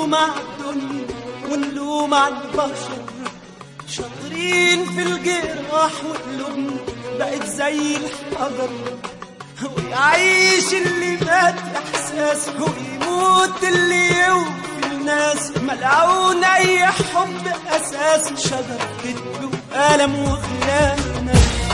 نلوم على الدنيا ونلوم على البشر شاطرين في الجراح وقلوبنا بقت زي الحجر ويعيش اللي مات احساس ويموت اللي يوفي الناس ملعون اي حب اساس شجر كذب وألم وخيانه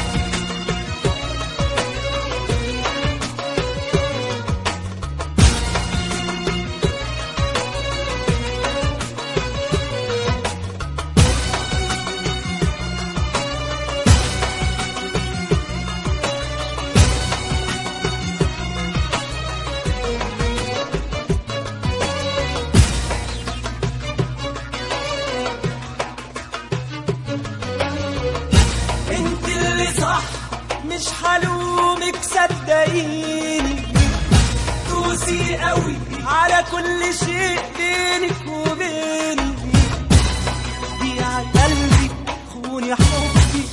انت اللي صح مش هلومك صدقيني دوسي قوي على كل شيء بينك وبيني بيع قلبي خوني حبي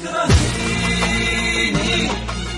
اكرهيني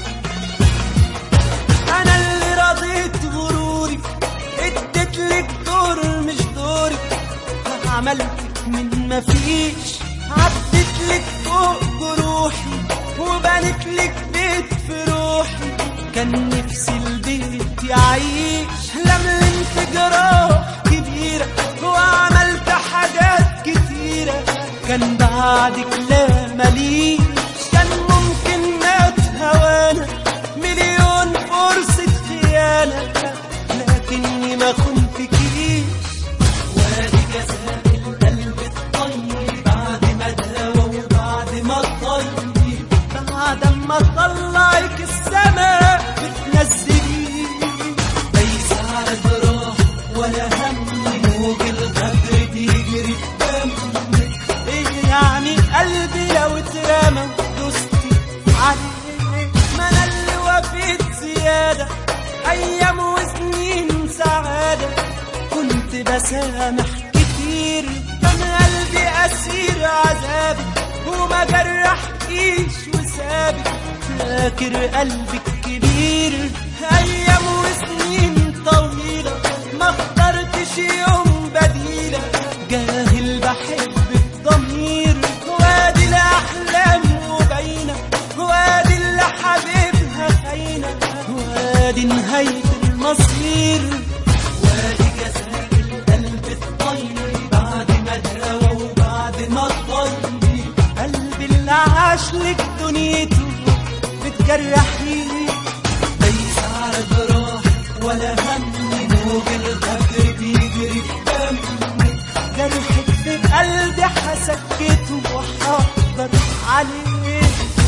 انا اللي رضيت غروري اديت لك دور مش دوري عملتك من مفيش عدت لك فوق جروحي وبنت لك بيت في روحي كان نفسي البيت يعيش لملمت جراح كبيرة وعملت حاجات كتيرة كان بعدك لا مليش كان ممكن مات هوانا مليون فرصة خيانة لكني ما خنتكيش وادي جزاء القلب الطيب بعد ما اتهوى وبعد ما الطيب بعد ما طلعك السما بتنزلي ليس على جراح ولا هم موج الغدر تجري في دمك ايه يعني قلبي لو اترمى دوستي عليه ما انا اللي وفيت زياده ايام وسنين سعاده كنت بسامح كتير كان قلبي اسير عذابك وما جرحكيش وسابك فاكر قلبك كبير ايام وسنين طويله ما اخترتش يوم بديله جاهل بحبك ضمير وادي الاحلام وبينه وادي اللي حبيبها خاينه وادي نهايه المصير وادي جزاء القلب الطيب بعد ما اتهوى وبعد ما الطيب قلبي اللي عاش لك دنيته بتجرحيه ليس على جراح ولا هم موج الغدر بيجري في دمك جرحك في قلبي هسكته وهقدر عليه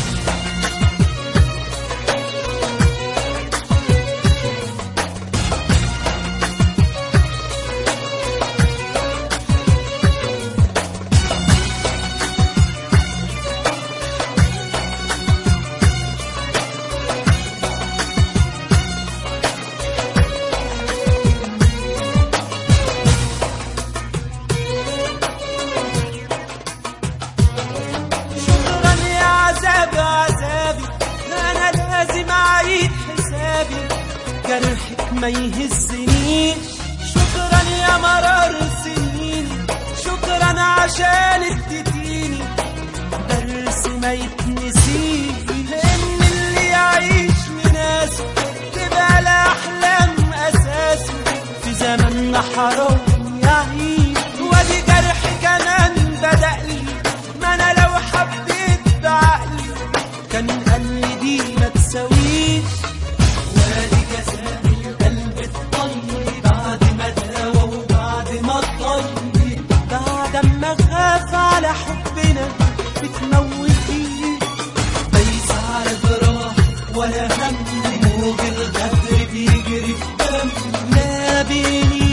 شكرا يا عذاب عذابي انا لازم اعيد حسابي جرحك ما يهزنيش شكرا يا مرار سنين شكرا عشان اديتيني درس ما يتنسيش ان اللي يعيش لناسه تبقى الاحلام اساسه في زماننا حرام يعيش وادي جرح كمان بدأ لي ما انا لو حبيت بعقلي كان قلبي دي ما تساويش وادي جزاء القلب الطيب بعد ما اتهوى وبعد ما الطيب بعد ما خاف على حبنا بتموتيه ليس على جراح ولا هم موج الغدر بيجري في دم لا بيني